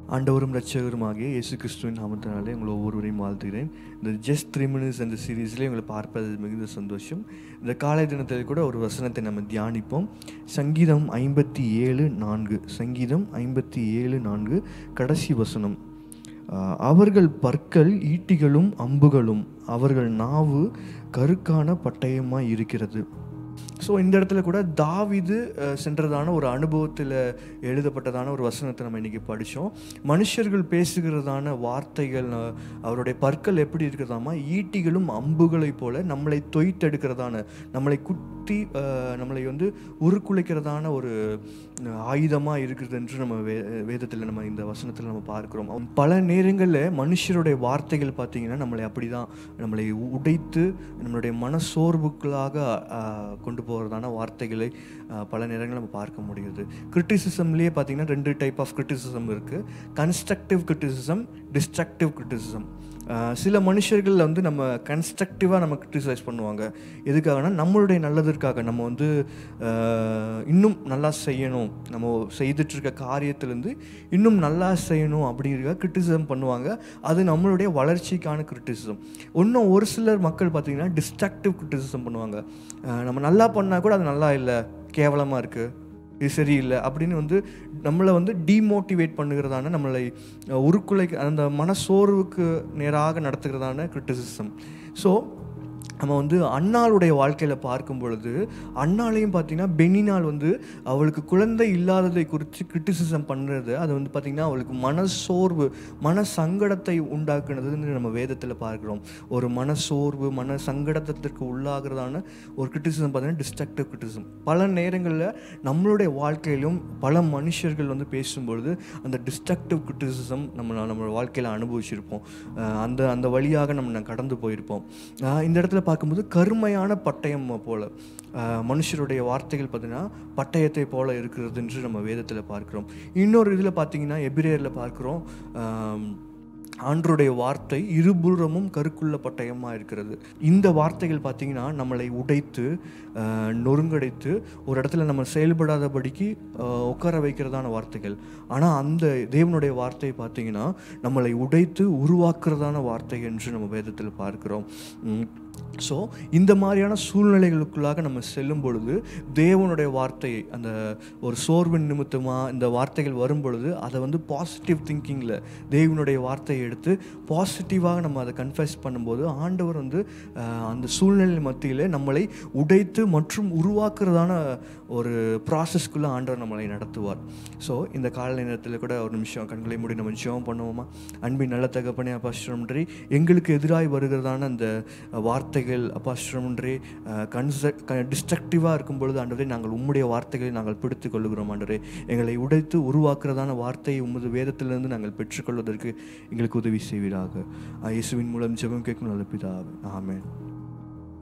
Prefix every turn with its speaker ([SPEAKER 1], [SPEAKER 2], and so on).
[SPEAKER 1] ஆண்டவரும் ரட்சகருமாகிய இயேசு கிறிஸ்துவின் நாமத்தினாலே உங்களை ஒவ்வொருவரையும் வாழ்த்துகிறேன் இந்த ஜஸ்ட் த்ரீ மினிட்ஸ் என்ற சீரீஸ்லேயே உங்களை பார்ப்பது மிகுந்த சந்தோஷம் இந்த காலை தினத்தில் கூட ஒரு வசனத்தை நம்ம தியானிப்போம் சங்கீதம் ஐம்பத்தி ஏழு நான்கு சங்கீதம் ஐம்பத்தி ஏழு நான்கு கடைசி வசனம் ஆஹ், அவர்கள் பற்கள் ஈட்டிகளும் அம்புகளும் அவர்கள் நாவு கருக்கான பட்டயமாய் இருக்கிறது ஸோ இந்த இடத்துல கூட தாவிது அஹ், சென்றதான ஒரு அனுபவத்தில் எழுதப்பட்டதான ஒரு வசனத்தை நம்ம இன்றைக்கி படித்தோம் மனுஷர்கள் பேசுகிறதான வார்த்தைகள் அஹ், அவருடைய பற்கள் எப்படி இருக்கிறதாமா ஈட்டிகளும் அம்புகளைப் போல நம்மளை தொய்த்தெடுக்கிறதான நம்மளை குத்தி அஹ், நம்மளை வந்து உருக்குலைக்கிறதான ஒரு ஆயுதமாக இருக்கிறது என்று நம்ம வே வேதத்தில் நம்ம இந்த வசனத்தில் நம்ம பார்க்குறோம் பல நேரங்களில் மனுஷருடைய வார்த்தைகள் பார்த்திங்கன்னா நம்மளை அப்படி தான் நம்மளை உடைத்து நம்மளுடைய மனசோர்வுக்களாக ஆஹ், கொண்டு போகிறதான வார்த்தைகளை ஆஹ், பல நேரங்களில் நம்ம பார்க்க முடியுது கிரிட்டிசிசம்லேயே பார்த்தீங்கன்னா ரெண்டு டைப் ஆஃப் கிரிட்டிசிசம் இருக்குது கன்ஸ்ட்ரக்டிவ் கிரிட்டிசிசம் டிஸ்ட்ரக்டிவ் கிரிட்டிசிசம் சில மனுஷர்கள் வந்து நம்ம கன்ஸ்ட்ரக்டிவாக நம்ம கிரிட்டிசைஸ் பண்ணுவாங்க எதுக்காகனா நம்மளுடைய நல்லதற்காக நம்ம வந்து ஆஹ், இன்னும் நல்லா செய்யணும் நம்ம செய்துட்ருக்க காரியத்திலேருந்து இன்னும் நல்லா செய்யணும் அப்படிங்கிற கிரிட்டிசிசம் பண்ணுவாங்க அது நம்மளுடைய வளர்ச்சிக்கான கிரிட்டிசிசம் இன்னும் ஒரு சிலர் மக்கள் பார்த்தீங்கன்னா டிஸ்ட்ரக்டிவ் கிரிட்டிசிசம் பண்ணுவாங்க ஆஹ், நம்ம நல்லா பண்ணால் கூட அது நல்லா இல்லை கேவலமாக இருக்குது இது சரியில்லை அப்படின்னு வந்து நம்மளை வந்து டீமோட்டிவேட் பண்ணுகிறதான நம்மளை அஹ், உருக்குலை அந்த மனசோர்வுக்கு நேராக நடத்துகிறதான கிரிட்டிசிசம் ஸோ நம்ம வந்து அண்ணாளுடைய வாழ்க்கையில் பார்க்கும் பொழுது அண்ணாலையும் பார்த்தீங்கன்னா பெனினால் வந்து அவளுக்கு குழந்தை இல்லாததை குறித்து கிரிட்டிசிசம் பண்ணுறது அது வந்து பார்த்திங்கன்னா அவளுக்கு மனசோர்வு மன சங்கடத்தை உண்டாக்குனதுன்னு நம்ம வேதத்தில் பார்க்குறோம் ஒரு மனசோர்வு மன சங்கடத்திற்கு உள்ளாகிறதான ஒரு கிரிட்டிசிசம் பார்த்தீங்கன்னா டிஸ்ட்ரக்டிவ் கிரிட்டிசிசம் பல நேரங்களில் நம்மளுடைய வாழ்க்கையிலும் பல மனுஷர்கள் வந்து பேசும்பொழுது அந்த டிஸ்ட்ரக்டிவ் கிரிட்டிசிசம் நம்ம நம்ம வாழ்க்கையில் அனுபவிச்சிருப்போம் அஹ் அந்த அந்த வழியாக நம்ம கடந்து போயிருப்போம் அஹ் இந்த இடத்துல பார்க்கும்போது கருமையான பட்டயம் போல அஹ் மனுஷருடைய வார்த்தைகள் பார்த்தீங்கன்னா பட்டயத்தை போல இருக்கிறது என்று நம்ம வேதத்தில் பார்க்கிறோம் இன்னொரு இதில் பார்த்தீங்கன்னா எபிரேயரில் பார்க்குறோம் அஹ் ஆண்டருடைய வார்த்தை இருபுறமும் கருக்குள்ள பட்டயமாக இருக்கிறது இந்த வார்த்தைகள் பார்த்தீங்கன்னா நம்மளை உடைத்து ஆஹ், நொறுங்கடைத்து ஒரு இடத்துல நம்ம செயல்படாதபடிக்கு ஆஹ், உட்கார வைக்கிறதான வார்த்தைகள் ஆனால் அந்த தேவனுடைய வார்த்தை பார்த்தீங்கன்னா நம்மளை உடைத்து உருவாக்குறதான வார்த்தை என்று நம்ம வேதத்தில் பார்க்கிறோம் ஸோ இந்த மாதிரியான சூழ்நிலைகளுக்குள்ளாக நம்ம செல்லும் பொழுது தேவனுடைய வார்த்தையை அந்த ஒரு சோர்வின் நிமித்தமாக இந்த வார்த்தைகள் வரும் பொழுது அதை வந்து பாசிட்டிவ் திங்கிங்கில் தேவனுடைய வார்த்தையை எடுத்து பாசிட்டிவாக நம்ம அதை கன்ஃபெஸ் பண்ணும்போது ஆண்டவர் வந்து ஆஹ், அந்த சூழ்நிலை மத்தியில் நம்மளை உடைத்து மற்றும் உருவாக்குறதான ஒரு ப்ராசஸ்க்குள்ளே ஆண்டவர் நம்மளை நடத்துவார் ஸோ இந்த காலை நேரத்தில் கூட ஒரு நிமிஷம் கண்களை மூடி நம்ம ஜெபம் பண்ணுவோமா அன்பின் நல்ல தகப்பனே அப்பாஸ்டரம்ன்றி எங்களுக்கு எதிராய் வருகிறதான அந்த வார்த்தைகள் அப்பாஸ்டரம்ன்றி கன்ச டிஸ்ட்ரக்டிவாக இருக்கும் பொழுது ஆண்டவரே நாங்கள் உம்முடைய வார்த்தைகளை நாங்கள் பிடித்து கொள்ளுகிறோம் ஆண்டவரே எங்களை உடைத்து உருவாக்குறதான வார்த்தையை உமது வேதத்திலிருந்து நாங்கள் பெற்றுக்கொள்வதற்கு எங்களுக்கு உதவி செய்வீராக ஆஹ் இயேசுவின் மூலம் ஜெபம் கேட்கும் நல்ல பிதாவே ஆமென்